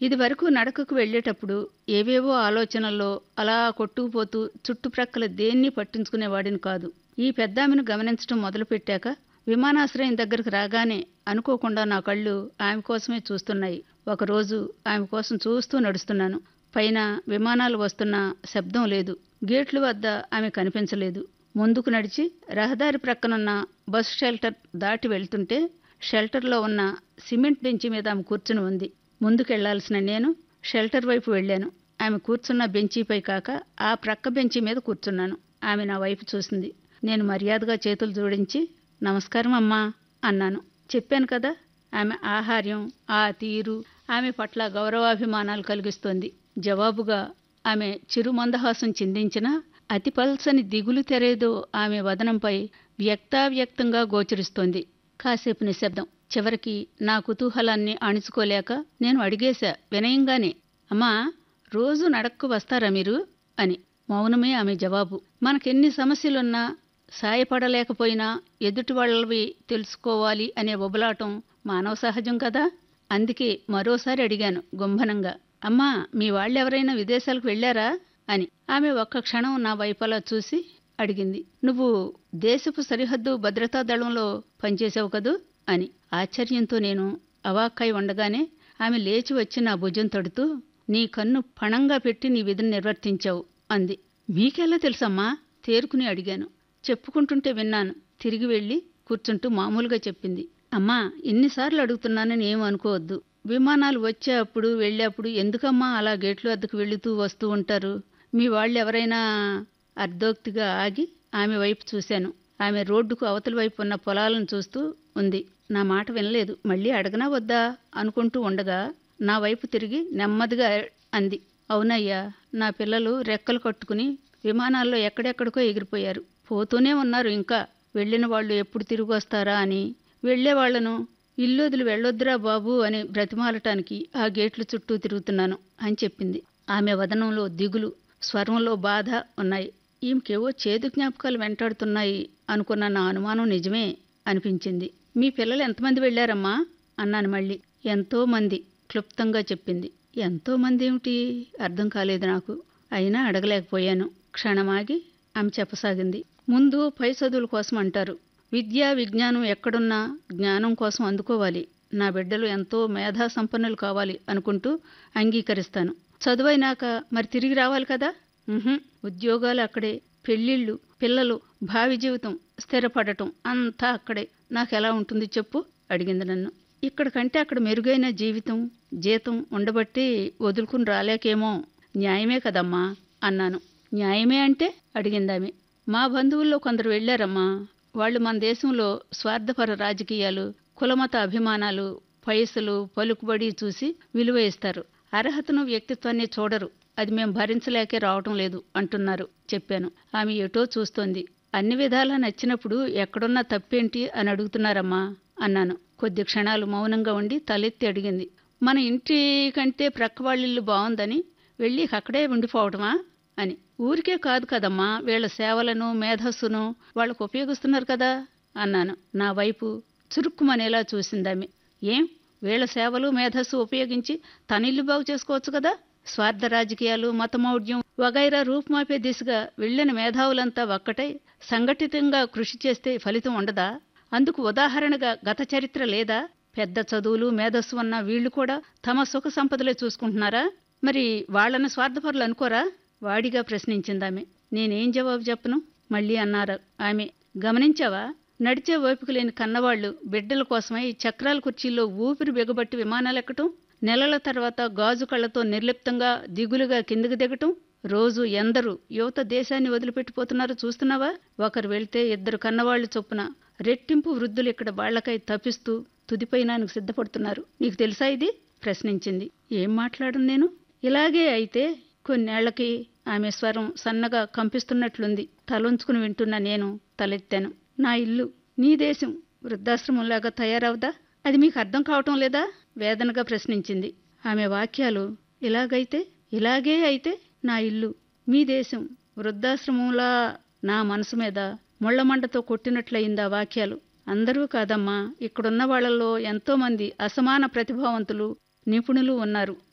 ఇది వరకు నడకకు వెళ్ళేటప్పుడు ఏవేవో ఆలోచనల్లో అలా కొట్టుకుపోతూ చుట్టుప్రక్కల దేన్ని పట్టించుకునేవాడిని కాదు ఈ పెద్దామెను గమనించడం మొదలుపెట్టాక విమానాశ్రయం దగ్గరకు రాగానే అనుకోకుండా నా కళ్ళు ఆమె కోసమే చూస్తున్నాయి ఒకరోజు ఆమె కోసం చూస్తూ నడుస్తున్నాను పైన విమానాలు వస్తున్న శబ్దం లేదు గేట్ల వద్ద ఆమె కనిపించలేదు ముందుకు నడిచి రహదారి ప్రక్కనున్న బస్ షెల్టర్ దాటి వెళ్తుంటే షెల్టర్లో ఉన్న సిమెంట్ బెంచి మీద ఆమె కూర్చుని ఉంది ముందుకెళ్లాల్సిన నేను షెల్టర్ వైపు వెళ్ళాను ఆమె కూర్చున్న బెంచీపై కాక ఆ ప్రక్క బెంచీ మీద కూర్చున్నాను ఆమె నా వైపు చూసింది నేను మర్యాదగా చేతులు జోడించి నమస్కారం అమ్మా అన్నాను చెప్పాను కదా ఆమె ఆహార్యం ఆ తీరు ఆమె పట్ల గౌరవాభిమానాలు కలిగిస్తోంది జవాబుగా ఆమె చిరుమందహాసం చిందించిన అతి పల్సని దిగులు తెరేదో ఆమె వదనంపై వ్యక్తావ్యక్తంగా గోచరిస్తోంది కాసేపు నిశ్శబ్దం చివరికి నా కుతూహలాన్ని అణుచుకోలేక నేను అడిగేశా వినయంగానే అమ్మా రోజు నడక్కు వస్తారా మీరు అని మౌనమే ఆమె జవాబు మనకెన్ని సమస్యలున్నా సాయపడలేకపోయినా ఎదుటి వాళ్ళవి తెలుసుకోవాలి అనే ఉబలాటం మానవ సహజం కదా అందుకే మరోసారి అడిగాను గుంభనంగా అమ్మా మీ వాళ్ళెవరైనా విదేశాలకు వెళ్ళారా అని ఆమె ఒక్క క్షణం నా వైపలా చూసి అడిగింది నువ్వు దేశపు సరిహద్దు భద్రతా దళంలో పనిచేసావు కదూ అని ఆశ్చర్యంతో నేను అవాక్కై ఉండగానే ఆమె లేచి వచ్చి నా భుజం తడుతూ నీ కన్ను పణంగా పెట్టి నీ విధిని నిర్వర్తించావు అంది మీకెలా తెలుసమ్మా తేరుకుని అడిగాను చెప్పుకుంటుంటే విన్నాను తిరిగి వెళ్ళి కూర్చుంటూ మామూలుగా చెప్పింది అమ్మా ఇన్నిసార్లు అడుగుతున్నానని ఏం అనుకోవద్దు విమానాలు వచ్చేప్పుడు వెళ్ళేప్పుడు ఎందుకమ్మా అలా గేట్లు వద్దకు వెళుతూ వస్తూ ఉంటారు మీ వాళ్ళు ఎవరైనా అర్ధోక్తిగా ఆగి ఆమె వైపు చూశాను ఆమె రోడ్డుకు అవతల వైపు ఉన్న పొలాలను చూస్తూ ఉంది నా మాట వినలేదు మళ్ళీ అడగనా వద్దా అనుకుంటూ ఉండగా నా వైపు తిరిగి నెమ్మదిగా అంది అవునయ్యా నా పిల్లలు రెక్కలు కట్టుకుని విమానాల్లో ఎక్కడెక్కడికో ఎగిరిపోయారు పోతూనే ఉన్నారు ఇంకా వెళ్ళిన వాళ్ళు ఎప్పుడు తిరిగి వస్తారా అని వెళ్ళేవాళ్లను ఇల్లొదిలి వెళ్ళొద్దురా బాబు అని బ్రతిమాలటానికి ఆ గేట్ల చుట్టూ తిరుగుతున్నాను అని చెప్పింది ఆమె వదనంలో దిగులు స్వరంలో బాధ ఉన్నాయి ఈమెకేవో చేదు జ్ఞాపకాలు వెంటాడుతున్నాయి అనుకున్న నా అనుమానం నిజమే అనిపించింది మీ పిల్లలు ఎంతమంది వెళ్ళారమ్మా అన్నాను మళ్ళీ ఎంతో మంది క్లుప్తంగా చెప్పింది ఎంతో మంది ఏమిటి అర్థం కాలేదు నాకు అయినా అడగలేకపోయాను క్షణమాగి ఆమె చెప్పసాగింది ముందు పై చదువుల కోసం అంటారు విద్యా విజ్ఞానం ఎక్కడున్నా జ్ఞానం కోసం అందుకోవాలి నా బిడ్డలు ఎంతో మేధా సంపన్నులు కావాలి అనుకుంటూ అంగీకరిస్తాను చదువైనాక మరి తిరిగి రావాలి కదా ఉహుం, ఉద్యోగాలు అక్కడే పెళ్ళిళ్ళు పిల్లలు భావి జీవితం స్థిరపడటం అంతా అక్కడే నాకెలా ఉంటుంది చెప్పు అడిగింది నన్ను ఇక్కడ కంటే అక్కడ మెరుగైన జీవితం జీతం ఉండబట్టి వదులుకుని రాలేకేమో న్యాయమే కదమ్మా అన్నాను న్యాయమే అంటే అడిగిందామె మా బంధువుల్లో కొందరు వెళ్ళారమ్మా వాళ్ళు మన దేశంలో స్వార్థపర రాజకీయాలు కులమత అభిమానాలు పైసలు పలుకుబడి చూసి విలువ ఇస్తారు అర్హతను వ్యక్తిత్వాన్ని చూడరు అది మేం భరించలేకే రావటం లేదు అంటున్నారు చెప్పాను ఆమె ఎటో చూస్తోంది అన్ని విధాలా నచ్చినప్పుడు ఎక్కడున్నా తప్పేంటి అని అడుగుతున్నారమ్మా అన్నాను కొద్ది క్షణాలు మౌనంగా ఉండి తలెత్తి అడిగింది మన ఇంటి కంటే ప్రక్క వాళ్ళిల్లు బాగుందని వెళ్ళి అక్కడే ఉండిపోవటమా అని ఊరికే కాదు కదమ్మా వీళ్ళ సేవలను మేధస్సును వాళ్ళకు ఉపయోగిస్తున్నారు కదా అన్నాను నా వైపు చురుక్కుమనేలా చూసిందామె ఏం వీళ్ళ సేవలు మేధస్సు ఉపయోగించి తన ఇల్లు బాగు చేసుకోవచ్చు కదా స్వార్థ రాజకీయాలు మతమౌఢ్యం వగైరా రూపుమాపే దిశగా వెళ్ళిన మేధావులంతా ఒక్కటై సంఘటితంగా కృషి చేస్తే ఫలితం ఉండదా అందుకు ఉదాహరణగా గత చరిత్ర లేదా పెద్ద చదువులు మేధస్సు ఉన్న వీళ్ళు కూడా తమ సుఖ సంపదలే చూసుకుంటున్నారా మరి వాళ్ళని స్వార్థపరులు అనుకోరా వాడిగా ప్రశ్నించిందామె నేనేం జవాబు చెప్పను మళ్ళీ అన్నారు ఆమె గమనించావా నడిచే ఓపిక లేని కన్నవాళ్లు బిడ్డల కోసమై చక్రాల కుర్చీల్లో ఊపిరి బిగబట్టి విమానాలెక్కటం నెలల తర్వాత గాజు కళ్ళతో నిర్లిప్తంగా దిగులుగా కిందకి దిగటం రోజు ఎందరు యువత దేశాన్ని వదిలిపెట్టిపోతున్నారో చూస్తున్నావా ఒకరు వెళ్తే ఇద్దరు కన్నవాళ్లు చొప్పున రెట్టింపు వృద్ధులు ఇక్కడ వాళ్లకై తపిస్తూ తుదిపైనానికి సిద్ధపడుతున్నారు నీకు తెలుసా ఇది ప్రశ్నించింది ఏం మాట్లాడను నేను ఇలాగే అయితే కొన్నేళ్లకి ఆమె స్వరం సన్నగా కంపిస్తున్నట్లుంది తలొంచుకుని వింటున్న నేను తలెత్తాను నా ఇల్లు నీ దేశం వృద్ధాశ్రమంలాగా తయారవుదా అది మీకు అర్థం కావటం లేదా వేదనగా ప్రశ్నించింది ఆమె వాక్యాలు ఇలాగైతే ఇలాగే అయితే నా ఇల్లు మీ దేశం వృద్ధాశ్రమంలా నా మనసు మీద ముళ్లమండతో కొట్టినట్లయిందా వాక్యాలు అందరూ కాదమ్మా ఇక్కడున్న వాళ్ళల్లో ఎంతో మంది అసమాన ప్రతిభావంతులు నిపుణులు ఉన్నారు